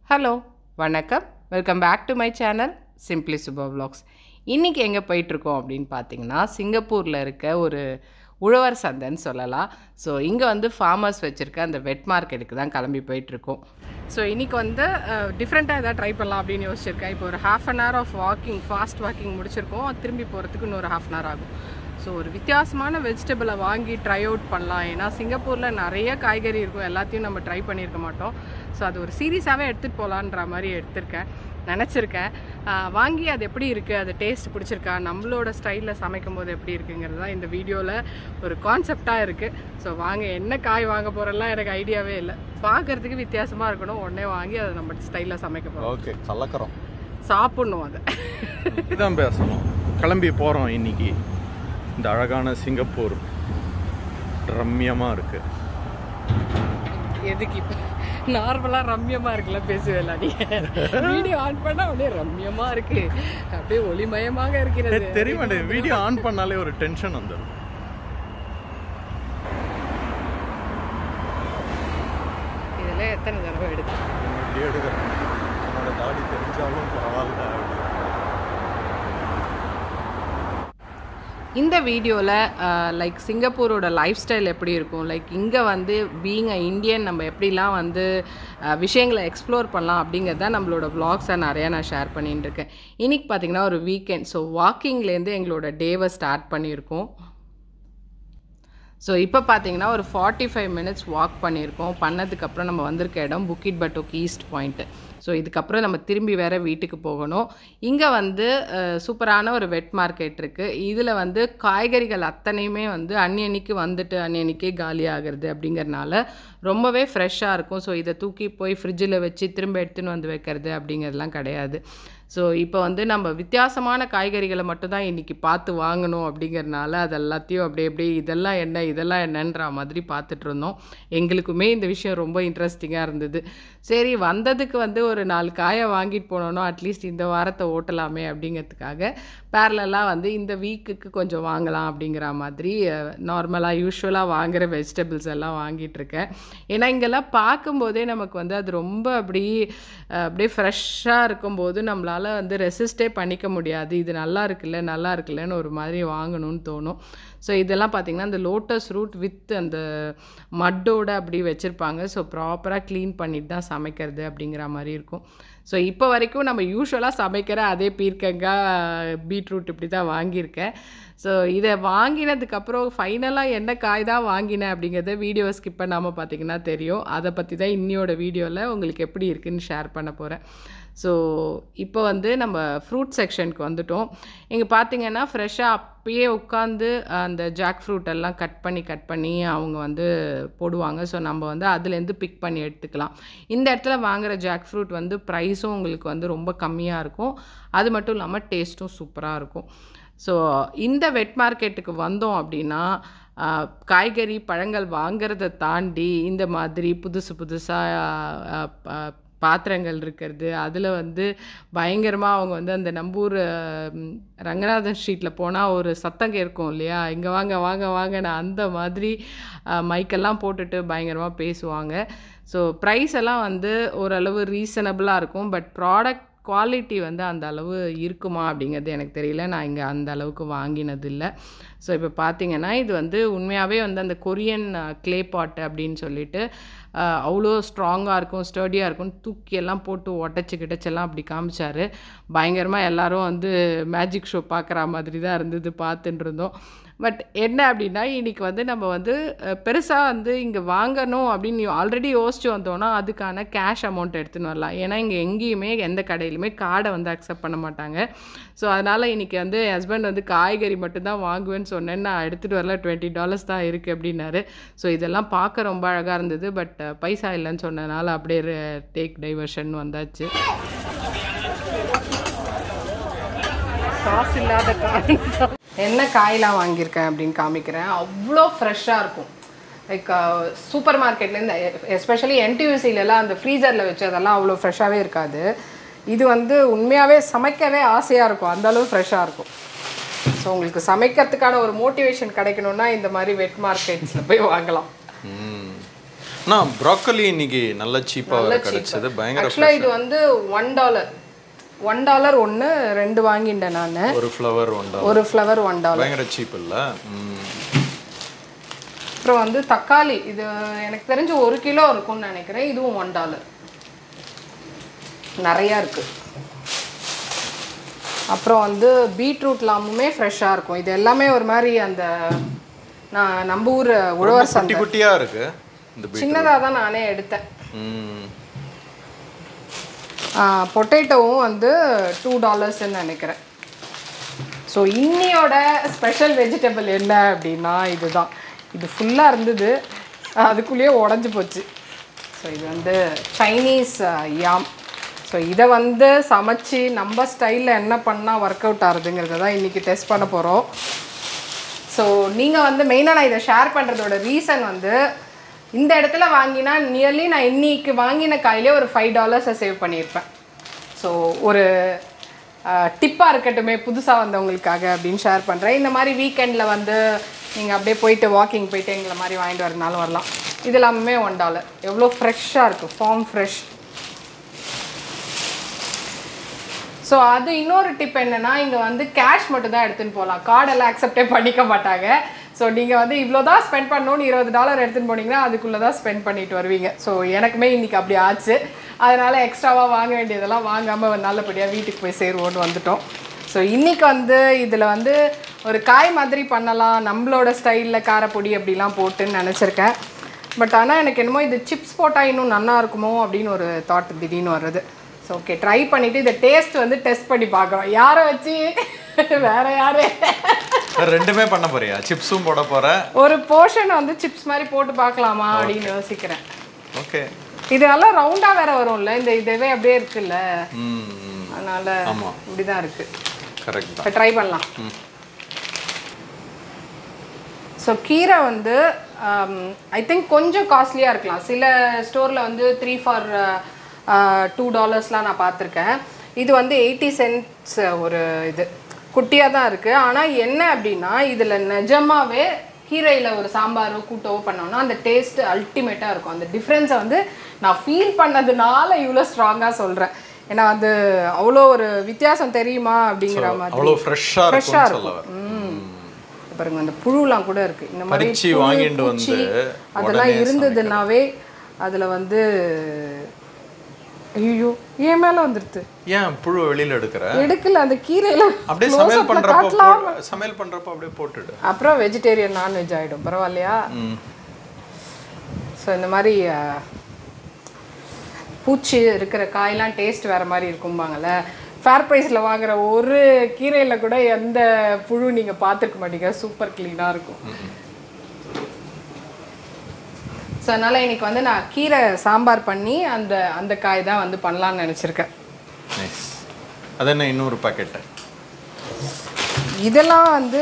Hello வணக்கம் welcome back to my channel simply Subha vlogs இன்றைக்கி எங்கே போயிட்டுருக்கோம் அப்படின்னு பார்த்தீங்கன்னா சிங்கப்பூரில் இருக்க ஒரு உழவர் சந்தைன்னு சொல்லலாம் ஸோ இங்கே வந்து ஃபார்மர்ஸ் வச்சுருக்க அந்த வெட் மார்க்கெட்டுக்கு தான் கிளம்பி போயிட்டுருக்கோம் ஸோ இன்றைக்கி வந்து டிஃப்ரெண்ட்டாக எதாவது ட்ரை பண்ணலாம் அப்படின்னு யோசிச்சிருக்கேன் இப்போ ஒரு half an hour of walking fast walking முடிச்சிருக்கோம் திரும்பி போகிறதுக்கு இன்னொரு ஹாஃப் அன் ஹவர் ஆகும் ஸோ ஒரு வித்தியாசமான வெஜிடபிளை வாங்கி ட்ரை அவுட் பண்ணலாம் ஏன்னா சிங்கப்பூரில் நிறைய காய்கறி இருக்கும் எல்லாத்தையும் நம்ம ட்ரை பண்ணியிருக்க மாட்டோம் ஸோ அது ஒரு சீரியஸாகவே எடுத்துகிட்டு போகலான்ற மாதிரி எடுத்திருக்கேன் நினச்சிருக்கேன் ஆஹ் வாங்கி அது எப்படி இருக்குது அது டேஸ்ட் பிடிச்சிருக்கா நம்மளோட ஸ்டைலில் சமைக்கும் போது எப்படி இருக்குங்கிறது தான் இந்த வீடியோவில் ஒரு கான்செப்டாக இருக்குது ஸோ வாங்க என்ன காய் வாங்க போகிறோம்லாம் எனக்கு ஐடியாவே இல்லை பார்க்கறதுக்கு வித்தியாசமாக இருக்கணும் உடனே வாங்கி அதை நம்ம ஸ்டைலில் சமைக்க போகிறோம் ஓகே கலக்கிறோம் சாப்பிட்ணும் அதை இதுதான் பேசணும் கிளம்பி போகிறோம் இன்னைக்கு இந்த அழகான சிங்கப்பூர் ரம்யமாக இருக்கு எதுக்கு இப்போ நார்மலாக ரம்யமாக இருக்குல்ல பேசுவேல நீ வீடியோ ஆன் பண்ணால் அப்படியே ரம்யமாக இருக்கு அப்படியே ஒளிமயமாக இருக்கிறது தெரிய மாட்டேன் வீடியோ ஆன் பண்ணாலே ஒரு டென்ஷன் வந்துடும் இதில் எத்தனை தடவை எடுத்து இப்படி எடுக்கிறேன் என்னோட தாடி தெரிஞ்சாலும் பரவாயில்ல இந்த வீடியோவில் லைக் சிங்கப்பூரோட லைஃப் ஸ்டைல் எப்படி இருக்கும் லைக் இங்கே வந்து பீங் அ இந்தியன் நம்ம எப்படிலாம் வந்து அஹ், விஷயங்களை எக்ஸ்ப்ளோர் பண்ணலாம் அப்படிங்கிறது தான் நம்மளோட vlogs-அ நிறையா நான் ஷேர் பண்ணிட்டு இருக்கேன் இன்னைக்கு பார்த்தீங்கன்னா ஒரு வீக்கெண்ட் ஸோ வாக்கிங்லேருந்து எங்களோட டேவை ஸ்டார்ட் பண்ணியிருக்கோம் ஸோ இப்போ பார்த்தீங்கன்னா ஒரு ஃபார்ட்டி ஃபைவ் மினிட்ஸ் வாக் பண்ணியிருக்கோம் பண்ணதுக்கப்புறம் நம்ம வந்திருக்க இடம் Bukit Batok east point so இதுக்கப்புறம் நம்ம திரும்பி வேற வீட்டுக்கு போகணும் இங்கே வந்து அஹ், சூப்பரான ஒரு வெட் மார்க்கெட் இருக்குது இதில் வந்து காய்கறிகள் அத்தனையுமே வந்து அன்னியன்னைக்கு வந்துட்டு அன்னியன்னைக்கே காலி ஆகுறது அப்படிங்கறனால ரொம்பவே ஃப்ரெஷ்ஷாக இருக்கும் ஸோ இதை தூக்கி போய் ஃப்ரிட்ஜில் வச்சு திரும்ப எடுத்துன்னு வந்து வைக்கிறது அப்படிங்கிறதுலாம் கிடையாது ஸோ இப்போ வந்து நம்ம வித்தியாசமான காய்கறிகளை மட்டும்தான் இன்றைக்கி பார்த்து வாங்கணும் அப்படிங்கிறனால அது எல்லாத்தையும் அப்படி அப்படியே இதெல்லாம் என்ன இதெல்லாம் என்னன்ற மாதிரி பார்த்துட்டு இருந்தோம் எங்களுக்குமே இந்த விஷயம் ரொம்ப இன்ட்ரெஸ்டிங்காக இருந்தது சரி வந்ததுக்கு வந்து ஒரு நாலு காயை வாங்கிட்டு போனோன்னா அட்லீஸ்ட் இந்த வாரத்தை ஓட்டலாமே அப்படிங்கிறதுக்காக பேரலாக வந்து இந்த வீக்குக்கு கொஞ்சம் வாங்கலாம் அப்படிங்கிற மாதிரி நார்மலாக யூஸ்வலாக வாங்குகிற வெஜிடபிள்ஸ் எல்லாம் வாங்கிட்டு இருக்கேன் ஏன்னா இங்கெல்லாம் பார்க்கும்போதே நமக்கு வந்து அது ரொம்ப அப்படி அஹ், அப்படியே ஃப்ரெஷ்ஷாக இருக்கும்போது நம்மளால் வந்து ரெசிஸ்டே பண்ணிக்க முடியாது இது நல்லா இருக்குல்ல நல்லா இருக்குல்லன்னு ஒரு மாதிரி வாங்கணும்னு தோணும் ஸோ இதெல்லாம் பார்த்திங்கன்னா அந்த லோட்டஸ் ரூட் வித் அந்த மட்டோட அப்படி வச்சுருப்பாங்க ஸோ ப்ராப்பராக க்ளீன் பண்ணிட்டு தான் சமைக்கிறது அப்படிங்கிற மாதிரி இருக்கும் ஸோ இப்போ வரைக்கும் நம்ம யூஸ்வலாக சமைக்கிற அதே பீர்க்கங்காய் பீட்ரூட் இப்படி தான் வாங்கியிருக்கேன் ஸோ இதை வாங்கினதுக்கப்புறம் ஃபைனலாக என்ன காய் தான் வாங்கினேன் அப்படிங்கிறத வீடியோ ஸ்கிப் பண்ணாமல் பார்த்தீங்கன்னா தெரியும் அதை பற்றி தான் இன்னியோட வீடியோவில் உங்களுக்கு எப்படி இருக்குன்னு ஷேர் பண்ண போகிறேன் ஸோ இப்போ வந்து நம்ம ஃப்ரூட் செக்ஷனுக்கு வந்துட்டோம் இங்கே பார்த்தீங்கன்னா ஃப்ரெஷ்ஷாக அப்பயே உட்காந்து அந்த ஜாக் ஃப்ரூட் எல்லாம் கட் பண்ணி கட் பண்ணி அவங்க வந்து போடுவாங்க ஸோ நம்ம வந்து அதுலேருந்து பிக் பண்ணி எடுத்துக்கலாம் இந்த இடத்துல வாங்குற ஜாக் ஃப்ரூட் வந்து ப்ரைஸும் உங்களுக்கு வந்து ரொம்ப கம்மியாக இருக்கும் அது மட்டும் இல்லாமல் டேஸ்ட்டும் சூப்பராக இருக்கும் ஸோ இந்த வெட் மார்க்கெட்டுக்கு வந்தோம் அப்படின்னா ஆஹ், காய்கறி பழங்கள் வாங்குறத தாண்டி இந்த மாதிரி புதுசு புதுசாக பாத்திரங்கள் இருக்கிறது அதில் வந்து பயங்கரமாக அவங்க வந்து அந்த நம்பூர் ம், ரங்கநாதன் ஸ்ட்ரீட்டில் போனால் ஒரு சத்தம் கேட்கும் இல்லையா இங்கே வாங்க வாங்க வாங்க நான் அந்த மாதிரி அஹ், மைக்கெல்லாம் போட்டுட்டு பயங்கரமாக பேசுவாங்க ஸோ ப்ரைஸ் எல்லாம் வந்து ஓரளவு ரீசனபிளாக இருக்கும் பட் ப்ராடக்ட் குவாலிட்டி வந்து அந்த அளவு இருக்குமா அப்படிங்கிறது எனக்கு தெரியல நான் இங்கே அந்த அளவுக்கு வாங்கினது இல்லை ஸோ இப்போ பார்த்தீங்கன்னா இது வந்து உண்மையாகவே வந்து அந்த கொரியன் க்ளே பாட் அப்படின்னு சொல்லிட்டு அஹ், அவ்வளோ ஸ்ட்ராங்காக இருக்கும் ஸ்டர்டியாக இருக்கும் தூக்கி எல்லாம் போட்டு உடச்சி கிடச்செல்லாம் அப்படி காமிச்சாரு பயங்கரமாக எல்லாரும் வந்து மேஜிக் ஷோ பார்க்குற மாதிரி தான் இருந்தது பார்த்துட்டு இருந்தோம் பட் என்ன அப்படின்னா இன்னைக்கு வந்து நம்ம வந்து பெருசாக வந்து இங்கே வாங்கணும் அப்படின்னு ஆல்ரெடி யோசிச்சு வந்தோம்னா அதுக்கான கேஷ் அமௌண்ட் எடுத்துன்னு வரலாம் ஏன்னா இங்கே எங்கேயுமே எந்த கடையிலுமே கார்டை வந்து அக்செப்ட் பண்ண மாட்டாங்க ஸோ அதனால் இன்றைக்கி வந்து என் ஹஸ்பண்ட் வந்து காய்கறி மட்டும்தான் வாங்குவேன்னு சொன்னேன் நான் எடுத்துகிட்டு வரல டுவெண்ட்டி டாலர்ஸ் தான் இருக்குது அப்படின்னாரு ஸோ இதெல்லாம் பார்க்க ரொம்ப அழகாக இருந்தது பட் பைசா இல்லைன்னு சொன்னனால அப்படியே டேக் டைவர்ஷன் வந்தாச்சு காசு இல்லாத காரணம் என்ன காயெலாம் வாங்கியிருக்கேன் அப்படின்னு காமிக்கிறேன் அவ்வளோ ஃப்ரெஷ்ஷாக இருக்கும் லைக் சூப்பர் மார்க்கெட்லேருந்து எஸ்பெஷலி என்டியூசிலலாம் அந்த ஃப்ரீசரில் வச்சு அதெல்லாம் அவ்வளோ ஃப்ரெஷ்ஷாகவே இருக்காது இது வந்து உண்மையாகவே சமைக்கவே ஆசையாக இருக்கும் அந்த அளவு ஃப்ரெஷ்ஷாக இருக்கும் ஸோ உங்களுக்கு சமைக்கிறதுக்கான ஒரு மோட்டிவேஷன் கிடைக்கணும்னா இந்த மாதிரி வெட் மார்க்கெட்ஸில் போய் வாங்கலாம் நான் ப்ராக்கலி இன்னைக்கு நல்ல சீப்பாக கிடைச்சது பயங்கர ஆக்சுவலாக இது வந்து ஒன் டாலர் ஒன் டாலர் ஒன்று ரெண்டு வாங்கிட்டேன் நான் ஒரு ஃப்ளவர் ஒண்டா ஒரு ஃப்ளவர் ஒன் டாலர் பயங்கர சீப் இல்லை ம். அப்புறம் வந்து தக்காளி இது எனக்கு தெரிஞ்சு ஒரு கிலோ இருக்கும்னு நினைக்கிறேன் இதுவும் ஒன் டாலர் நிறையா இருக்கு அப்புறம் வந்து பீட்ரூட்லாமுமே ஃப்ரெஷ்ஷாக இருக்கும் இது எல்லாமே ஒரு மாதிரி அந்த நான் நம்ம ஊர் உழவர் குட்டி குட்டியா இருக்கு இந்த பீட் சின்னதாக தான் நானே எடுத்தேன் ம் பொட்டேட்டோவும் வந்து டூ டாலர்ஸ்ன்னு நினைக்கிறேன் ஸோ இன்னியோட ஸ்பெஷல் வெஜிடபிள் என்ன அப்படின்னா இதுதான் இது ஃபுல்லாக இருந்தது அதுக்குள்ளேயே உடஞ்சி போச்சு ஸோ இது வந்து சைனீஸ் யாம் ஸோ இதை வந்து சமைச்சு நம்ம ஸ்டைலில் என்ன பண்ணால் ஒர்க் அவுட் ஆகுதுங்கிறத தான் இன்றைக்கி டெஸ்ட் பண்ண போகிறோம் ஸோ நீங்கள் வந்து மெயினாக நான் இதை ஷேர் பண்ணுறதோட ரீசன் வந்து இந்த இடத்துல வாங்கினா நியர்லி நான் இன்னைக்கு வாங்கின காயிலே ஒரு ஃபைவ் டாலர்ஸை சேவ் பண்ணியிருப்பேன் ஸோ ஒரு டிப்பாக இருக்கட்டுமே புதுசாக வந்தவங்களுக்காக அப்படின்னு ஷேர் பண்ணுறேன் இந்த மாதிரி வீக்கெண்டில் வந்து நீங்கள் அப்படியே போயிட்டு வாக்கிங் போயிட்டு எங்களை மாதிரி வாங்கிட்டு வரனாலும் வரலாம் இது எல்லாமே ஒன் டாலர் எவ்வளோ ஃப்ரெஷ்ஷாக இருக்குது ஃபார்ம் ஃப்ரெஷ் ஸோ அது இன்னொரு டிப் என்னன்னா இங்கே வந்து கேஷ் மட்டும் தான் எடுத்துன்னு போகலாம் கார்டெல்லாம் அக்செப்டே பண்ணிக்க மாட்டாங்க ஸோ நீங்கள் வந்து இவ்வளோ தான் ஸ்பெண்ட் பண்ணணும்னு இருபது டாலர் எடுத்துன்னு போனீங்கன்னா அதுக்குள்ளே தான் ஸ்பெண்ட் பண்ணிட்டு வருவீங்க ஸோ எனக்குமே இன்னைக்கு அப்படி ஆச்சு அதனால் எக்ஸ்ட்ராவாக வாங்க வேண்டியதெல்லாம் வாங்காமல் நல்லபடியாக வீட்டுக்கு போய் சேருவோன்னு வந்துட்டோம் ஸோ இன்னைக்கு வந்து இதில் வந்து ஒரு காய் மாதிரி பண்ணலாம் நம்மளோட ஸ்டைலில் காரப்பொடி அப்படிலாம் போட்டுன்னு நினச்சிருக்கேன் பட் ஆனால் எனக்கு என்னமோ இது சிப்ஸ் போட்டால் இன்னும் நல்லா இருக்குமோ அப்படின்னு ஒரு தாட் திடீர்னு வருது ஸோ ஓகே ட்ரை பண்ணிவிட்டு இதை டேஸ்ட் வந்து டெஸ்ட் பண்ணி பார்க்குறோம் யாரை வச்சு வேற யாரு ரெண்டுமே பண்ண போறியா சிப்ஸும் போட போற ஒரு போர்ஷன் வந்து சிப்ஸ் மாதிரி போட்டு பார்க்கலாமா அப்படின்னு யோசிக்கிறேன் ஓகே இது நல்லா ரவுண்டாக வேற வரும்ல இந்த இதுவே அப்படியே இருக்குல்ல ம் அதனால ஆமா. இப்படிதான் இருக்கு கரெக்ட் தான் இப்போ ட்ரை பண்ணலாம் ஸோ கீரை வந்து ஐ திங்க் கொஞ்சம் காஸ்ட்லியாக இருக்கலாம் சில ஸ்டோரில் வந்து த்ரீ ஃபார் டூ டாலர்ஸ்லாம் நான் பார்த்துருக்கேன் இது வந்து எயிட்டி சென்ட்ஸ் ஒரு இது குட்டியாக தான் இருக்குது ஆனால் என்ன அப்படின்னா இதில் நிஜமாவே கீரையில் ஒரு சாம்பாரோ கூட்டவோ பண்ணோம்னா அந்த டேஸ்ட் அல்டிமேட்டாக இருக்கும் அந்த டிஃப்ரென்ஸை வந்து நான் ஃபீல் பண்ணதுனால இவ்வளோ ஸ்ட்ராங்காக சொல்கிறேன் ஏன்னா அது அவ்வளோ ஒரு வித்தியாசம் தெரியுமா அப்படிங்கிற மாதிரி அவ்வளோ ஃப்ரெஷ்ஷாக ஃப்ரெஷ்ஷாக இருக்கும்னு சொல்ல இருக்கும் வரேன். ம். இது பாருங்க அந்த புழுலாம் கூட இருக்கு இந்த மாதிரி பறிச்சு புழு, வாங்கிட்டு பூச்சி, வந்து அதெல்லாம் இருந்ததுனாவே அதுல வந்து ஐயோ ஏன் மேல வந்துருது ஏன் புழு வெளியில எடுக்கிற எடுக்கல அந்த கீரையில அப்படியே close சமையல் up ல பண்றப்ப காட்டலாம். போ- சமையல் பண்றப்ப அப்படியே போட்டுடு அப்புறம் வெஜிடேரியன் நான்வெஜ் ஆயிடும் பரவாயில்லையா ம் ஸோ இந்த மாதிரி அஹ், பூச்சி இருக்கிற காயெல்லாம் டேஸ்ட் வேற மாதிரி இருக்கும்பாங்கல்ல ஃபேர் ப்ரைஸில் வாங்குற ஒரு கீரையில் கூட எந்த புழு நீங்கள் பார்த்துருக்க மாட்டீங்க சூப்பர் க்ளீனாக இருக்கும் ஸோ அதனால் இன்னைக்கு வந்து நான் கீரை சாம்பார் பண்ணி அந்த அந்த காய் தான் வந்து பண்ணலான்னு நினச்சிருக்கேன் நைஸ் அது என்ன இன்னொரு பாக்கெட்டு இதெல்லாம் வந்து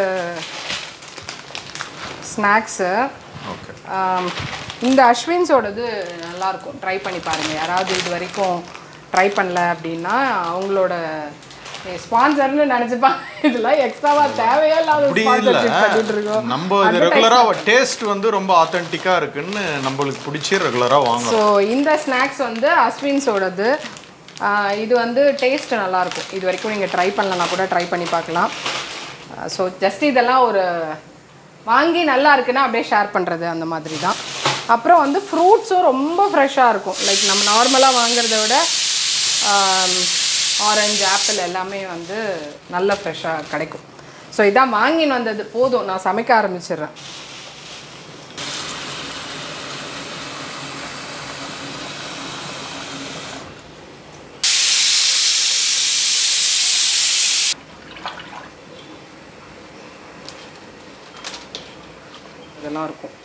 ஸ்நாக்ஸு ஓகே இந்த அஸ்வின்ஸோடது நல்லாயிருக்கும் ட்ரை பண்ணி பாருங்கள் யாராவது இது வரைக்கும் ட்ரை பண்ணல அப்படின்னா அவங்களோட ஸ்பான்சர்னு நினச்சிப்பாங்க இதெல்லாம் எக்ஸ்ட்ராவாக தேவையே இல்லாத அப்படி இல்ல ஸ்பான்சர்ஷிப் பண்ணிட்டு இருக்கோம் நம்ம இது ரெகுலரா டேஸ்ட் வந்து ரொம்ப ஆத்தென்டிக்கா இருக்குன்னு நம்மளுக்கு பிடிச்சி ரெகுலரா வாங்குறோம் ஸோ இந்த ஸ்நாக்ஸ் வந்து அஸ்வின்ஸோடது ஆஹ் இது வந்து டேஸ்ட் நல்லாயிருக்கும் இது வரைக்கும் நீங்கள் ட்ரை பண்ணலன்னா கூட ட்ரை பண்ணி பார்க்கலாம் ஸோ ஜஸ்ட் இதெல்லாம் ஒரு வாங்கி நல்லா இருக்குன்னா அப்படியே ஷேர் பண்ணுறது அந்த மாதிரி தான் அப்புறம் வந்து ஃப்ரூட்ஸும் ரொம்ப ஃப்ரெஷ்ஷாக இருக்கும் லைக் நம்ம நார்மலாக வாங்குறத விட ஆரஞ்சு ஆப்பிள் எல்லாமே வந்து நல்ல ஃப்ரெஷ்ஷாக கிடைக்கும் ஸோ இதான் வாங்கின்னு வந்தது போதும் நான் சமைக்க ஆரம்பிச்சிடுறேன் இதெல்லாம் இருக்கும்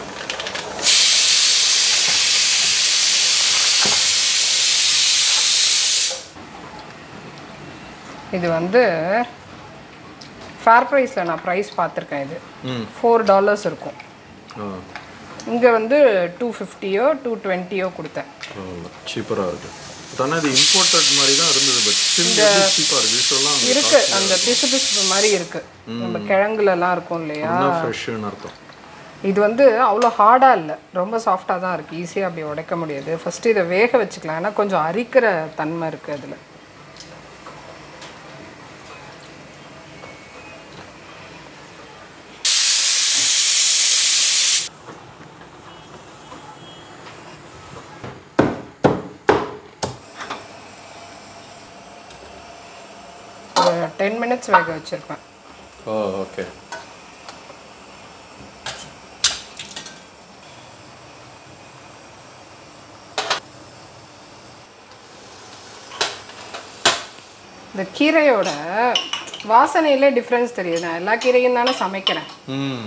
இது வந்து ஃபேர் ப்ரைஸில் நான் ப்ரைஸ் பார்த்துருக்கேன் இது ம் ஃபோர் டாலர்ஸ் இருக்கும் ஆ இங்கே வந்து டூ ஃபிஃப்டியோ டூ டுவெண்ட்டியோ கொடுத்தேன் சீப்பரா இருக்கு தானே இது இம்போர்ட்டட் மாதிரி தான் இருந்தது பட் ஸ்டில் சீப்பா இருக்கு யூஸ்வலாக இருக்கு அந்த பிசு பிசு மாதிரி இருக்கு நம்ம கிழங்குலலாம் இருக்கும் இல்லையா ஃப்ரெஷ்ஷுன்னு அர்த்தம் இது வந்து அவ்வளோ ஹார்டாக இல்லை ரொம்ப சாஃப்டாக தான் இருக்குது ஈஸியாக அப்படி உடைக்க முடியாது ஃபஸ்ட்டு இதை வேக வச்சுக்கலாம் ஏன்னா கொஞ்சம் அரிக்கிற தன்மை இருக்குது அதில் ஒரு டென் மினிட்ஸ் வேக வச்சுருப்பேன் ஓ ஓகே இந்த கீரையோட வாசனையிலே டிஃப்ரென்ஸ் தெரியுது நான் எல்லா கீரையும் தானே சமைக்கிறேன் ம்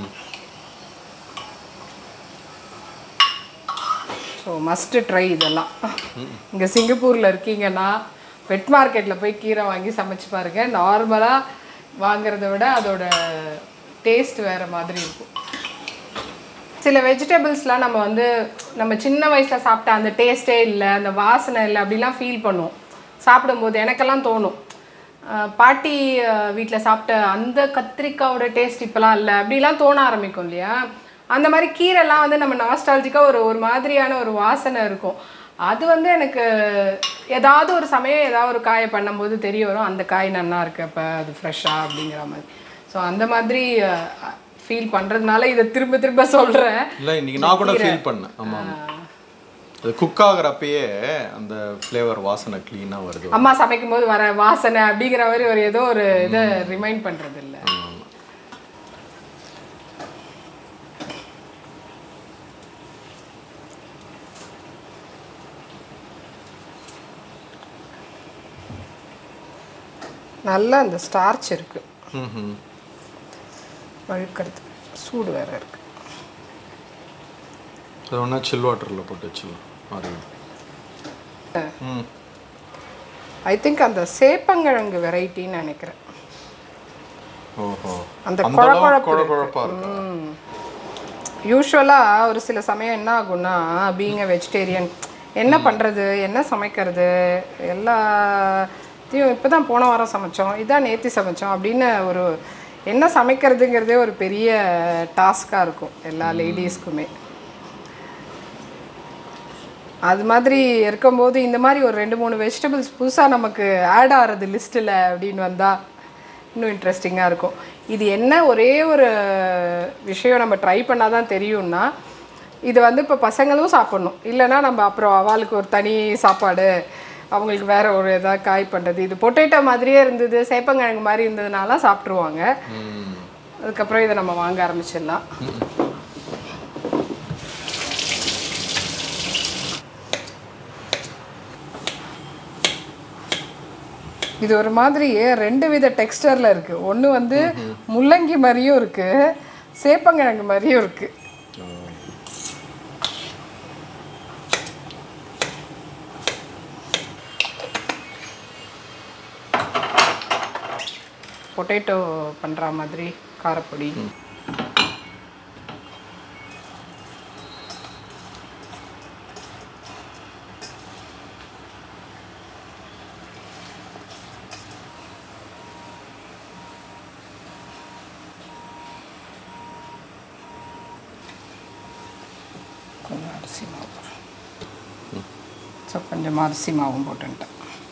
ஸோ மஸ்ட்டு ட்ரை இதெல்லாம் இங்கே சிங்கப்பூரில் இருக்கீங்கன்னா வெட் மார்க்கெட்டில் போய் கீரை வாங்கி சமைச்சு பாருங்க நார்மலாக வாங்குறத விட அதோட டேஸ்ட் வேறு மாதிரி இருக்கும் சில வெஜிடபிள்ஸ்லாம் நம்ம வந்து நம்ம சின்ன வயசில் சாப்பிட்ட அந்த டேஸ்ட்டே இல்லை அந்த வாசனை இல்லை அப்படிலாம் ஃபீல் பண்ணுவோம் சாப்பிடும்போது எனக்கெல்லாம் தோணும் அஹ் பாட்டி வீட்டில் சாப்பிட்ட அந்த கத்திரிக்காவோட டேஸ்ட் இப்போலாம் இல்லை அப்படிலாம் தோண ஆரம்பிக்கும் இல்லையா அந்த மாதிரி கீரைலாம் வந்து நம்ம நாஸ்டாலஜிக்காக ஒரு ஒரு மாதிரியான ஒரு வாசனை இருக்கும் அது வந்து எனக்கு ஏதாவது ஒரு சமயம் ஏதாவது ஒரு காயை பண்ணும்போது தெரிய வரும் அந்த காய் நல்லா இருக்கு அப்போ அது ஃப்ரெஷ்ஷாக அப்படிங்கிற மாதிரி ஸோ அந்த மாதிரி ஃபீல் பண்ணுறதுனால இதை திரும்ப திரும்ப சொல்கிறேன் இல்லை இன்னைக்கு நான் கூட ஃபீல் பண்ணேன் ஆமாம் அது குக் ஆகுறப்பயே அந்த ஃப்ளேவர் வாசனை க்ளீனாக வருது அம்மா சமைக்கும் போது வர வாசனை அப்படிங்கிற மாதிரி ஒரு ஏதோ ஒரு இதை ரிமைண்ட் பண்ணுறது இல்லை நல்லா அந்த ஸ்டார்ச் இருக்கு ம் ம் வழுக்கிறது சூடு வேற இருக்கு அது ஒன்றா சில் வாட்டரில் போட்டு வச்சுக்கலாம் மாதிரி ம் ஐ திங்க் அந்த சேப்பங்கிழங்கு வெரைட்டின்னு நினைக்கிறேன் ஓஹோ அந்த அந்த கொழ அளவுக்கு கொழப்பு குழ இருக்கு. குழப்பா இருக்கு யூஸ்வலாக ஒரு சில சமயம் என்ன ஆகும்னா பீங் அ வெஜிடேரியன் என்ன பண்ணுறது என்ன சமைக்கிறது எல்லாத்தையும் இப்போ தான் போன வாரம் சமைச்சோம் இதான் நேத்தி சமைச்சோம் அப்படின்னு ஒரு என்ன சமைக்கிறதுங்கிறதே ஒரு பெரிய டாஸ்காக இருக்கும் எல்லா லேடிஸ்க்குமே அது மாதிரி இருக்கும்போது இந்த மாதிரி ஒரு ரெண்டு மூணு வெஜிடபிள்ஸ் புதுசாக நமக்கு ஆட் ஆகிறது லிஸ்ட்டில் அப்படின்னு வந்தால் இன்னும் இன்ட்ரெஸ்டிங்காக இருக்கும் இது என்ன ஒரே ஒரு விஷயம் நம்ம ட்ரை பண்ணால் தான் தெரியும்னா இது வந்து இப்போ பசங்களும் சாப்பிட்ணும் இல்லைன்னா நம்ம அப்புறம் அவளுக்கு ஒரு தனி சாப்பாடு அவங்களுக்கு வேற ஒரு ஏதாவது காய் பண்ணுறது இது பொட்டேட்டோ மாதிரியே இருந்தது சேப்பங்கிழங்கு மாதிரி இருந்ததுனால சாப்பிட்ருவாங்க ம் அதுக்கப்புறம் இதை நம்ம வாங்க ஆரம்பிச்சிடலாம் இது ஒரு மாதிரி ரெண்டு வித டெக்ஸ்டரில் இருக்குது ஒன்று வந்து முள்ளங்கி மாதிரியும் இருக்குது சேப்பங்கிழங்கு மாதிரியும் இருக்குது பொட்டேட்டோ பண்ணுற மாதிரி காரப்பொடி கொஞ்சம் அரிசி மாவு ஸோ கொஞ்சம் அரிசி மாவும் போட்டுன்ட்டேன்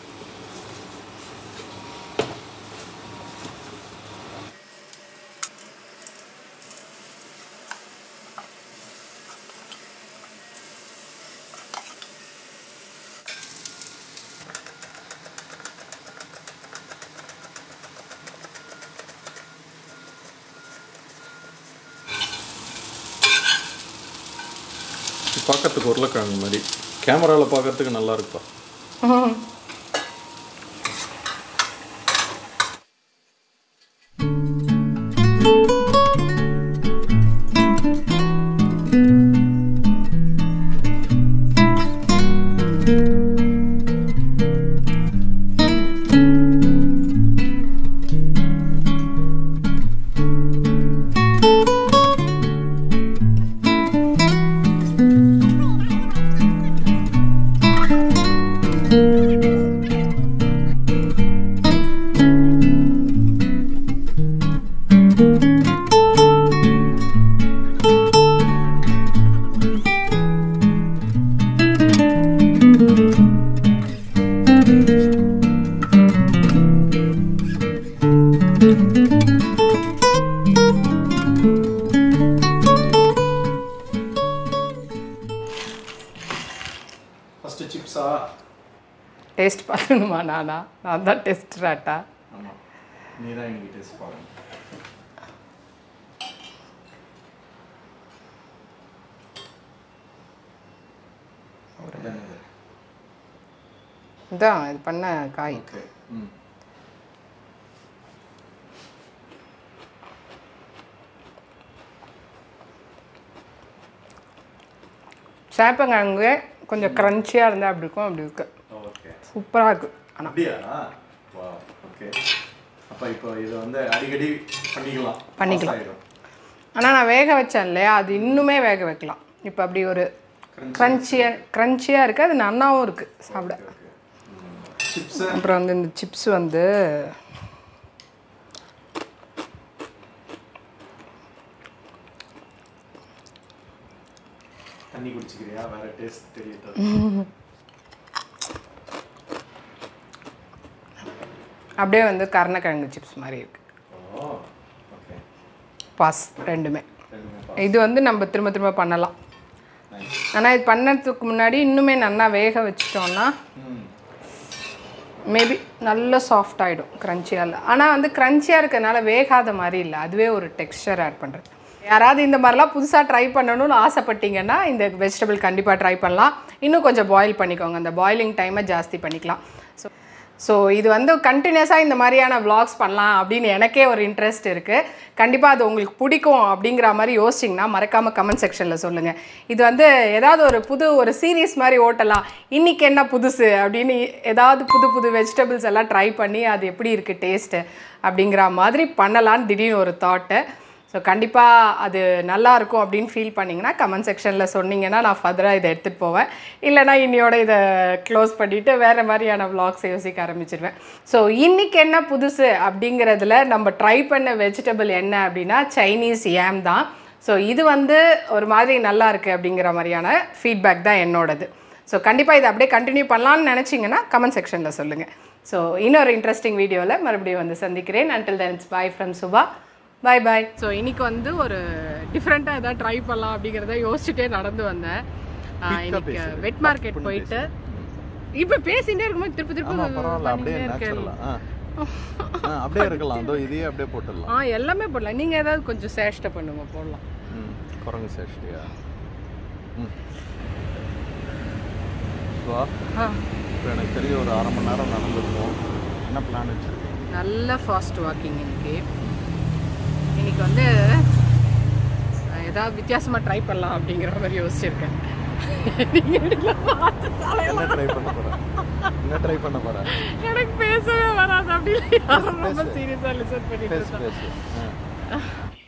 பார்க்கறதுக்கு உருளைக்கிழங்கு மாதிரி கேமராவில் பார்க்கறதுக்கு நல்லா இருக்குப்பா ஃபர்ஸ்ட் சிப்ஸா டேஸ்ட் பார்க்கணுமா நானா நான் தான் டெஸ்ட் ராட்டா ஆமா நீ தான் இன்னைக்கு டேஸ்ட் பாருங்க இதான் இது பண்ண காய் ஓகே ம் சேப்பங்கிழங்கு கொஞ்சம் க்ரன்ச்சியாக இருந்தால் அப்படி இருக்கும் அப்படி இருக்கு ஓகே சூப்பராக இருக்கு ஆனால் அப்படியா வா ஓகே அப்போ இப்போ இதை வந்து அடிக்கடி பண்ணிக்கலாம் பண்ணிக்கலாம். Fast ஆயிடும். ஆனால் நான் வேக வச்சேன் இல்லையா அது இன்னுமே வேக வைக்கலாம் இப்போ அப்படி ஒரு க்ரன்ச்சியாக க்ரன்ச்சியாக இருக்குது அது நன்னாவும் இருக்குது சாப்பிட சிப்ஸ் அப்புறம் வந்து இந்த சிப்ஸ் வந்து தண்ணி குடிச்சிக்கிறியா வேற டேஸ்ட் தெரியுது அப்படியே வந்து கருணக்கிழங்கு சிப்ஸ் மாதிரி இருக்குது ஓ ஓகே பாஸ் ரெண்டுமே ரெண்டுமே இது வந்து நம்ம திரும்ப திரும்ப பண்ணலாம் நைஸ் ஆனால் இது பண்ணதுக்கு முன்னாடி இன்னுமே நல்லா வேக வச்சிட்டோம்னா ம் மேபி நல்ல சாஃப்ட் ஆகிடும் க்ரன்ச்சியால் ஆனால் வந்து க்ரன்ச்சியாக இருக்கறனால வேகாத மாதிரி இல்லை அதுவே ஒரு டெக்ஸ்டர் ஆட் பண்ணுறது யாராவது இந்த மாதிரிலாம் புதுசாக ட்ரை பண்ணணும்னு ஆசைப்பட்டீங்கன்னா இந்த வெஜிடபிள் கண்டிப்பாக ட்ரை பண்ணலாம் இன்னும் கொஞ்சம் பாயில் பண்ணிக்கோங்க அந்த பாயிலிங் டைமை ஜாஸ்தி பண்ணிக்கலாம் ஸோ ஸோ இது வந்து கண்டினியூஸாக இந்த மாதிரியான vlogs பண்ணலாம் அப்படின்னு எனக்கே ஒரு இன்ட்ரெஸ்ட் இருக்குது கண்டிப்பாக அது உங்களுக்கு பிடிக்கும் அப்படிங்கிற மாதிரி யோசிச்சிங்கன்னா மறக்காமல் கமெண்ட் செக்ஷனில் சொல்லுங்கள் இது வந்து ஏதாவது ஒரு புது ஒரு சீரீஸ் மாதிரி ஓட்டலாம் இன்றைக்கி என்ன புதுசு அப்படின்னு ஏதாவது புது புது வெஜிடபிள்ஸ் எல்லாம் ட்ரை பண்ணி அது எப்படி இருக்குது டேஸ்ட்டு அப்படிங்கிற மாதிரி பண்ணலான்னு திடீர்னு ஒரு தாட்டு ஸோ கண்டிப்பாக அது நல்லா இருக்கும் அப்படின்னு ஃபீல் பண்ணிங்கன்னா கமெண்ட் செக்ஷனில் சொன்னீங்கன்னா நான் ஃபர்தராக இதை எடுத்துகிட்டு போவேன் இல்லைனா இன்னையோட இதை க்ளோஸ் பண்ணிவிட்டு வேறு மாதிரியான vlogs யோசிக்க ஆரம்பிச்சிருவேன் ஸோ இன்றைக்கி என்ன புதுசு அப்படிங்கிறதுல நம்ம ட்ரை பண்ண வெஜிடபிள் என்ன அப்படின்னா சைனீஸ் ஏம் தான் ஸோ இது வந்து ஒரு மாதிரி நல்லா இருக்குது அப்படிங்கிற மாதிரியான ஃபீட்பேக் தான் என்னோடது ஸோ கண்டிப்பாக இதை அப்படியே கண்டினியூ பண்ணலாம்னு நினச்சிங்கன்னா கமெண்ட் செக்ஷனில் சொல்லுங்கள் ஸோ இன்னொரு இன்ட்ரெஸ்டிங் வீடியோவில் மறுபடியும் வந்து சந்திக்கிறேன் until then it's bye from Subha bye bye so இன்னைக்கு வந்து ஒரு டிஃப்ரெண்ட்டாக எதாவது ட்ரை பண்ணலாம் அப்படிங்கிறத யோசிச்சுட்டே நடந்து வந்தேன் ஆஹ் இன்னைக்கு வெட் மார்க்கெட் போயிட்டு இப்போ பேசிட்டே இருக்கும்போது திருப்பி ஆமா திருப்பி பரவாயில்ல அப்படியே பண்ணிட்டே இருக்கேன் நேச்சுரலா ஆ அப்படியே இருக்கலாம் அதோ இதையே அப்படியே போட்டுடலாம் ஆ எல்லாமே போடலாம் நீங்கள் ஏதாவது கொஞ்சம் சேஷ்டை பண்ணுங்க போடலாம் ம் குரங்கு சேஷ்டியா ம் வா ஆ இப்போ எனக்கு தெரிய ஒரு அரை மணி நேரம் நடந்துருக்கோம் என்ன பிளான் வச்சுருக்கீங்க நல்ல ஃபாஸ்ட் வாக்கிங் இன்னைக்கு இன்னைக்கு வந்து அஹ், ஏதாவது வித்தியாசமாக ட்ரை பண்ணலாம் அப்படிங்கிற மாதிரி யோசிச்சிருக்கேன் நீங்க வீட்டுல பார்த்து தலையெல்லாம் என்ன ட்ரை பண்ண போகிறேன் என்ன ட்ரை பண்ண போகிறேன் எனக்கு பேசவே வராது அப்படி யாரும் ரொம்ப சீரியஸாக லிசன் பண்ணிட்டு பேசு இருந்தா. பேசு ஆ